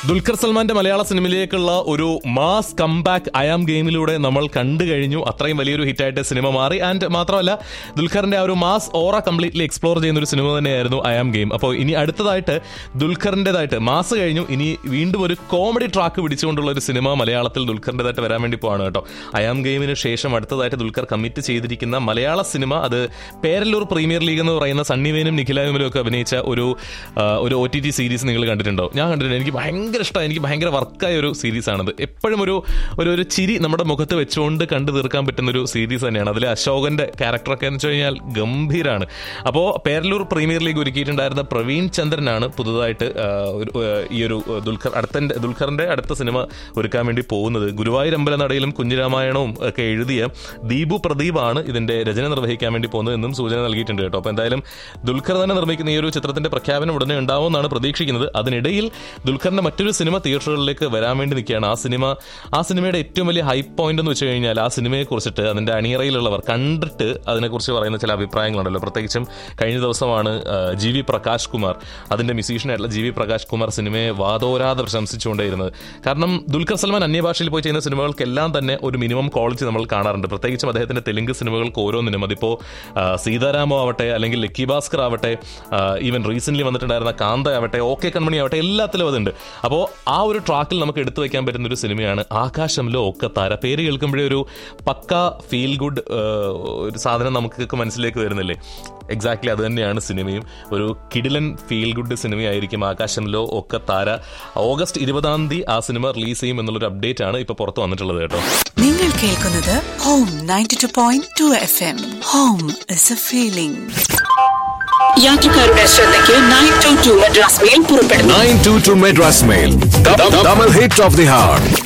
ദുൽഖർ സൽമാന്റെ മലയാള സിനിമയിലേക്കുള്ള ഒരു മാസ് കംബാക്ക് അയാം ഗെയിമിലൂടെ നമ്മൾ കണ്ടു കഴിഞ്ഞു അത്രയും വലിയൊരു ഹിറ്റായിട്ട് സിനിമ മാറി ആൻഡ് മാത്രമല്ല ദുൽഖറിന്റെ ആ ഒരു മാസ് ഓറ കംപ്ലീറ്റ്ലി എക്സ്പ്ലോർ ചെയ്യുന്ന ഒരു സിനിമ തന്നെയായിരുന്നു അയാം ഗെയിം അപ്പോൾ ഇനി അടുത്തതായിട്ട് ദുൽഖറിൻ്റെതായിട്ട് മാസ് കഴിഞ്ഞു ഇനി വീണ്ടും ഒരു കോമഡി ട്രാക്ക് പിടിച്ചുകൊണ്ടുള്ള ഒരു സിനിമ മലയാളത്തിൽ ദുൽഖറിൻ്റെതായിട്ട് വരാൻ വേണ്ടി പോവാണ് കേട്ടോ അയാം ഗെയിമിന് ശേഷം അടുത്തതായിട്ട് ദുൽഖർ കമ്മിറ്റ് ചെയ്തിരിക്കുന്ന മലയാള സിനിമ അത് പേരല്ലൂർ പ്രീമിയർ ലീഗ് എന്ന് പറയുന്ന സണ്ണിവേനും നിഖിലായുമലും ഒക്കെ അഭിനയിച്ച ഒരു ആ, ഒരു ഒ ടി ടി സീരീസ് നിങ്ങൾ കണ്ടിട്ടുണ്ടോ ഞാൻ കണ്ടിട്ടുണ്ട് എനിക്ക് ഭയങ്കര ഇഷ്ടമായി എനിക്ക് ഭയങ്കര വർക്കായ ഒരു സീരീസ് ആണത് എപ്പോഴും ഒരു ഒരു ഒരു ചിരി നമ്മുടെ മുഖത്ത് വെച്ചുകൊണ്ട് കണ്ടു തീർക്കാൻ പറ്റുന്ന ഒരു സീരീസ് തന്നെയാണ് അതിൽ അശോകന്റെ ക്യാരക്ടറൊക്കെ എന്ന് വെച്ച് കഴിഞ്ഞാൽ ഗംഭീരാണ് അപ്പോൾ പേരല്ലൂർ പ്രീമിയർ ലീഗ് ഒരുക്കിയിട്ടുണ്ടായിരുന്ന പ്രവീൺ ചന്ദ്രനാണ് പുതുതായിട്ട് ആ, ഒരു, ആ, ഈ ഒരു ദുൽഖർ അടുത്ത ദുൽഖറിന്റെ അടുത്ത സിനിമ ഒരുക്കാൻ വേണ്ടി പോകുന്നത് ഗുരുവായൂർ അമ്പലനടയിലും കുഞ്ഞിരാമായണവും ഒക്കെ എഴുതിയ ദീപു പ്രദീപാണ് ഇതിന്റെ രചന നിർവഹിക്കാൻ വേണ്ടി പോകുന്നത് എന്നും സൂചന നൽകിയിട്ടുണ്ട് കേട്ടോ അപ്പോൾ എന്തായാലും ദുൽഖർ തന്നെ നിർമ്മിക്കുന്ന ഈ ഒരു ചിത്രത്തിന്റെ പ്രഖ്യാപനം ഉടനെ ഉണ്ടാവുമെന്നാണ് പ്രതീക്ഷിക്കുന്നത് അതിനിടയിൽ ദുൽഖറിന്റെ മറ്റൊരു സിനിമ തിയേറ്ററുകളിലേക്ക് വരാൻ വേണ്ടി നിൽക്കുകയാണ് ആ സിനിമ ആ സിനിമയുടെ ഏറ്റവും വലിയ ഹൈ പോയിന്റ് എന്ന് വെച്ച് കഴിഞ്ഞാൽ ആ സിനിമയെ കുറിച്ചിട്ട് അതിന്റെ അണിയറയിലുള്ളവർ കണ്ടിട്ട് അതിനെക്കുറിച്ച് പറയുന്ന ചില അഭിപ്രായങ്ങളുണ്ടല്ലോ പ്രത്യേകിച്ചും കഴിഞ്ഞ ദിവസമാണ് ആ, ജി വി പ്രകാശ് കുമാർ അതിന്റെ മ്യൂസീഷ്യനായിട്ടുള്ള ജി വി പ്രകാശ് കുമാർ സിനിമയെ വാദോരാതെ പ്രശംസിച്ചുകൊണ്ടേയിരുന്നത് കാരണം ദുൽഖർ സൽമാൻ അന്യഭാഷയിൽ പോയി ചെയ്യുന്ന സിനിമകൾക്കെല്ലാം തന്നെ ഒരു മിനിമം ക്വാളിറ്റി നമ്മൾ കാണാറുണ്ട് പ്രത്യേകിച്ചും അദ്ദേഹത്തിന്റെ തെലുങ്ക് സിനിമകൾക്ക് ഓരോന്നിനും അതിപ്പോ ആ, സീതാരാമോ ആവട്ടെ അല്ലെങ്കിൽ ലക്കി ഭാസ്കർ ആവട്ടെ ഈവൻ റീസെന്റ് വന്നിട്ടുണ്ടായിരുന്ന കാന്ത ആവട്ടെ ഓക്കെ കൺമണി ആവട്ടെ എല്ലാത്തിലും അതുണ്ട് അപ്പോൾ ആ ഒരു ട്രാക്കിൽ നമുക്ക് എടുത്തു വെക്കാൻ പറ്റുന്ന ഒരു സിനിമയാണ് ആകാശംലോ ഒക്കെ താര പേര് കേൾക്കുമ്പോഴേ ഒരു പക്ക ഫീൽ ഗുഡ് ഒരു സാധനം നമുക്കൊക്കെ മനസ്സിലേക്ക് വരുന്നില്ലേ എക്സാക്ട്ലി അത് തന്നെയാണ് സിനിമയും ഒരു കിടിലൻ ഫീൽ ഗുഡ് സിനിമയായിരിക്കും ആകാശംലോ ഒക്കെ താര ഓഗസ്റ്റ് ഇരുപതാം തീയതി ആ സിനിമ റിലീസ് ചെയ്യും എന്നുള്ളൊരു അപ്ഡേറ്റ് ആണ് ഇപ്പോൾ പുറത്ത് വന്നിട്ടുള്ളത് കേട്ടോ നിങ്ങൾ കേൾക്കുന്നത് home ninety two point two F M home is a feeling യാത്രക്കാരുടെ ശ്രദ്ധയ്ക്ക് nine two two Madras mail പുറപ്പെടുന്നു 922 Madras Mail. The, the double hit of the heart.